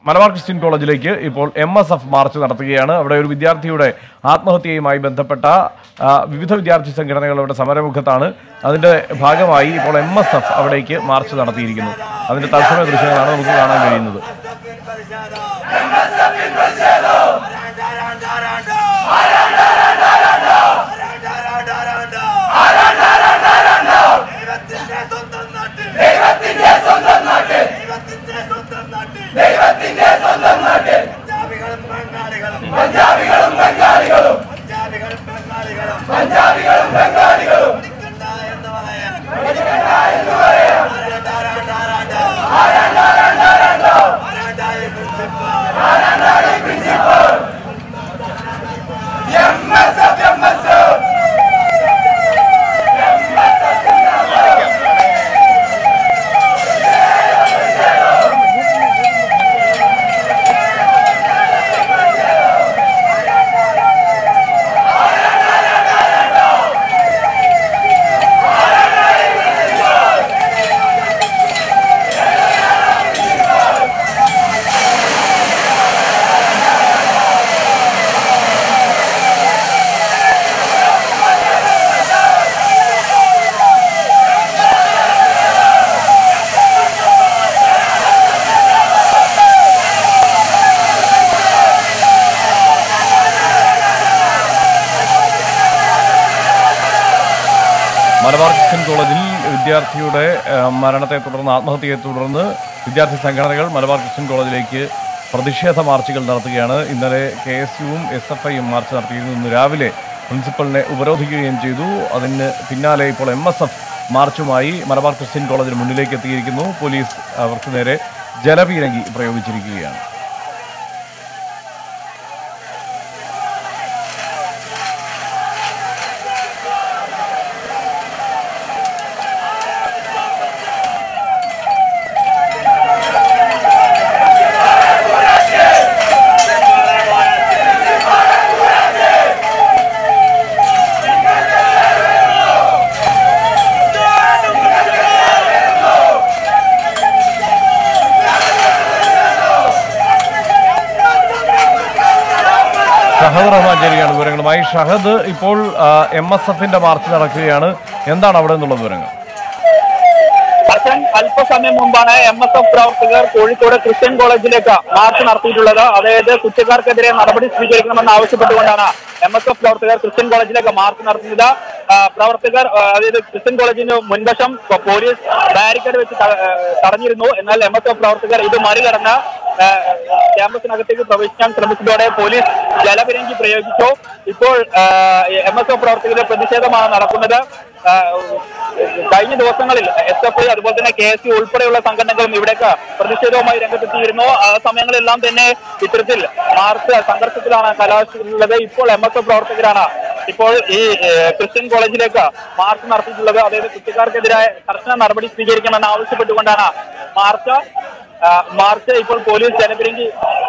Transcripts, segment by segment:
Malabar Christian കോളേജിലേക്ക് ഇപ്പോൾ M S F March നടത്തുകയാണ് അവിടെ ഒരു വിദ്യാർത്ഥിയുടെ ആത്മഹത്യയുമായി ബന്ധപ്പെട്ട ആ, വിവിധ വിദ്യാർത്ഥി സംഘടനകൾ അവിടെ സമരമുഖത്താണ് അതിന്റെ ഭാഗമായി ഇപ്പോൾ എം എസ് എഫ് അവിടേക്ക് മാർച്ച് നടത്തിയിരിക്കുന്നു അതിന്റെ തത്സമയ ദൃശ്യങ്ങളാണ് നമുക്ക് കാണാൻ കഴിയുന്നത് ദൈവത്തിന്റെ സ്വന്തം നാട്ടിൽ ദൈവത്തിന്റെ സ്വന്തം നാട്ടിൽ ദൈവത്തിന്റെ സ്വന്തം നാട്ടിൽ ദൈവത്തിന്റെ സ്വന്തം നാട്ടിൽ പഞ്ചാബികളും ബംഗാളികളും പഞ്ചാബികളും ബംഗാളികളും പഞ്ചാബികളും ബംഗാളികളും പഞ്ചാബികളും ബംഗാളികളും പഠിക്കണ്ട എന്ന് പറയാൻ പഠിക്കണ്ട എന്ന് പറയാൻ ആരാണ്ടാ ആരാണ്ടാ ആരാണ്ടാ ആരാണ്ടാ ഈ പ്രിൻസിപ്പൽ ആരാണ്ടാ ഈ principal M S F M S F Malabar Christian കോളേജിൽ വിദ്യാർത്ഥിയുടെ ആ, മരണത്തെ തുടർന്ന് ആത്മഹത്യയെ തുടർന്ന് വിദ്യാർത്ഥി സംഘടനകൾ മലബാർ ക്രിസ്ത്യൻ കോളേജിലേക്ക് പ്രതിഷേധ മാർച്ചുകൾ നടത്തുകയാണ് ഇന്നലെ കെ എസ് യുവും എസ് എഫ് ഐയും മാർച്ച് നടത്തിയിരുന്നു ഇന്ന് രാവിലെ പ്രിൻസിപ്പലിനെ ഉപരോധിക്കുകയും ചെയ്തു അതിന് പിന്നാലെ ഇപ്പോൾ എം എസ് എഫ് മാർച്ചുമായി മലബാർ ക്രിസ്ത്യൻ കോളേജിന് മുന്നിലേക്ക് എത്തിയിരിക്കുന്നു പോലീസ് അവർക്ക് നേരെ ജലപീരങ്കി പ്രയോഗിച്ചിരിക്കുകയാണ് ഷഹദ് റഹ്മാൻ ചേരുകയാണ് വിവരങ്ങളുമായി ഷഹദ് ഇപ്പോൾ എം എസ് എഫിന്റെ മാർച്ച് നടക്കുകയാണ് എന്താണ് അവിടെ നിന്നുള്ള വിവരങ്ങൾ ഹസൻ അല്പസമയം മുമ്പാണ് എം എസ് എഫ് പ്രവർത്തകർ കോഴിക്കോട് ക്രിസ്ത്യൻ കോളേജിലേക്ക് മാർച്ച് നടത്തിയിട്ടുള്ളത് അതായത് കുറ്റക്കാർക്കെതിരെ നടപടി സ്വീകരിക്കണമെന്ന് ആവശ്യപ്പെട്ടുകൊണ്ടാണ് എം എസ് എഫ് പ്രവർത്തകർ ക്രിസ്ത്യൻ കോളേജിലേക്ക് മാർച്ച് നടത്തുന്നത് ആ, പ്രവർത്തകർ ആ, അതായത് ക്രിസ്ത്യൻ കോളേജിന് മുൻവശം പോ- പോലീസ് ബാരിക്കേഡ് വെച്ച് ത- ആ, തടഞ്ഞിരുന്നു എന്നാൽ എം എസ് എഫ് പ്രവർത്തകർ ഇത് മറികടന്ന് ആ, ക്യാമ്പസിനകത്തേക്ക് പ്രവേശിക്കാൻ ശ്രമിച്ചതോടെ പോലീസ് ജലപിരങ്കി പ്രയോഗിച്ചു ഇപ്പോൾ എം എസ് എഫ് പ്രവർത്തകരുടെ പ്രതിഷേധമാണ് നടക്കുന്നത് ആ, കഴിഞ്ഞ ദിവസങ്ങളിൽ എസ് എഫ് ഐ അതുപോലെ തന്നെ കെ എസ് യു ഉൾപ്പെടെയുള്ള സംഘടനകളും ഇവിടേക്ക് പ്രതിഷേധവുമായി രംഗത്തെത്തിയിരുന്നു ആ സമയങ്ങളെല്ലാം തന്നെ ഇത്തരത്തിൽ മാർച്ച് സംഘർഷത്തിലാണ് കലാശിച്ചിട്ടുള്ളത് ഇപ്പോൾ എം എസ് എഫ് പ്രവർത്തകരാണ് ഇപ്പോൾ ഈ ഏഹ്, ക്രിസ്ത്യൻ കോളേജിലേക്ക് മാർച്ച് നടത്തിയിട്ടുള്ളത് അതായത് കുറ്റക്കാർക്കെതിരായ കർശന നടപടി സ്വീകരിക്കണമെന്ന് ആവശ്യപ്പെട്ടുകൊണ്ടാണ് മാർച്ച് ആ, മാർച്ച് ഇപ്പോൾ പോലീസ് ജലപിരങ്കി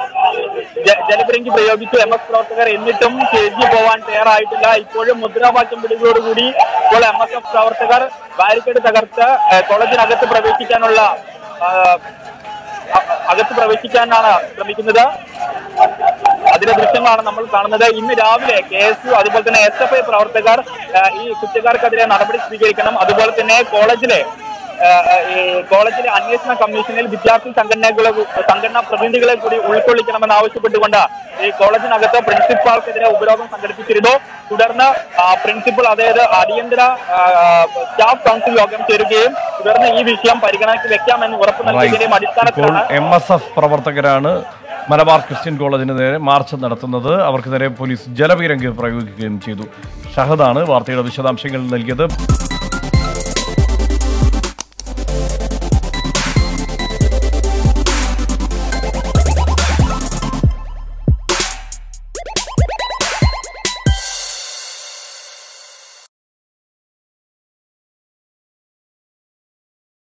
ജ- ജലപിരങ്കി പ്രയോഗിച്ചു എം എസ് പ്രവർത്തകർ എന്നിട്ടും തിരിഞ്ഞു പോവാൻ തയ്യാറായിട്ടില്ല ഇപ്പോഴും മുദ്രാവാക്യം വിളികളോടുകൂടി ഇപ്പോൾ എം എസ് എഫ് പ്രവർത്തകർ ബാരിക്കേഡ് തകർത്ത് ഏഹ്, കോളേജിനകത്ത് പ്രവേശിക്കാനുള്ള ആ, അ- അകത്ത് പ്രവേശിക്കാനാണ് ശ്രമിക്കുന്നത് അതിന്റെ ദൃശ്യങ്ങളാണ് നമ്മൾ കാണുന്നത് ഇന്ന് രാവിലെ കെ എസ് യു അതുപോലെ തന്നെ എസ് എഫ് ഐ പ്രവർത്തകർ ആ, ഈ കുറ്റക്കാർക്കെതിരെ നടപടി സ്വീകരിക്കണം അതുപോലെ തന്നെ കോളേജിലെ ആ, ഈ കോളേജിലെ അന്വേഷണ കമ്മീഷനിൽ വിദ്യാർത്ഥി സംഘടനകളെ സംഘടനാ പ്രതിനിധികളെ കൂടി ഉൾക്കൊള്ളിക്കണമെന്ന് ആവശ്യപ്പെട്ടുകൊണ്ട് ഈ കോളേജിനകത്ത് പ്രിൻസിപ്പാൾക്കെതിരെ ഉപരോധം സംഘടിപ്പിച്ചിരുന്നു തുടർന്ന് ആ, പ്രിൻസിപ്പൽ അതായത് അടിയന്തര ആ, സ്റ്റാഫ് കൗൺസിൽ യോഗം ചേരുകയും തുടർന്ന് ഈ വിഷയം പരിഗണനയ്ക്ക് വെക്കാമെന്ന് ഉറപ്പ് നൽകിയതിന്റെയും ഇപ്പോൾ അടിസ്ഥാനത്തിലാണ് എം എസ് എഫ് പ്രവർത്തകരാണ് മലബാർ ക്രിസ്ത്യൻ കോളേജിന് നേരെ മാർച്ച് നടത്തുന്നത് അവർക്ക് നേരെ പോലീസ് ജലപീരങ്കി പ്രയോഗിക്കുകയും ചെയ്തു ഷഹദാണ് വാർത്തയുടെ വിശദാംശങ്ങൾ നൽകിയത്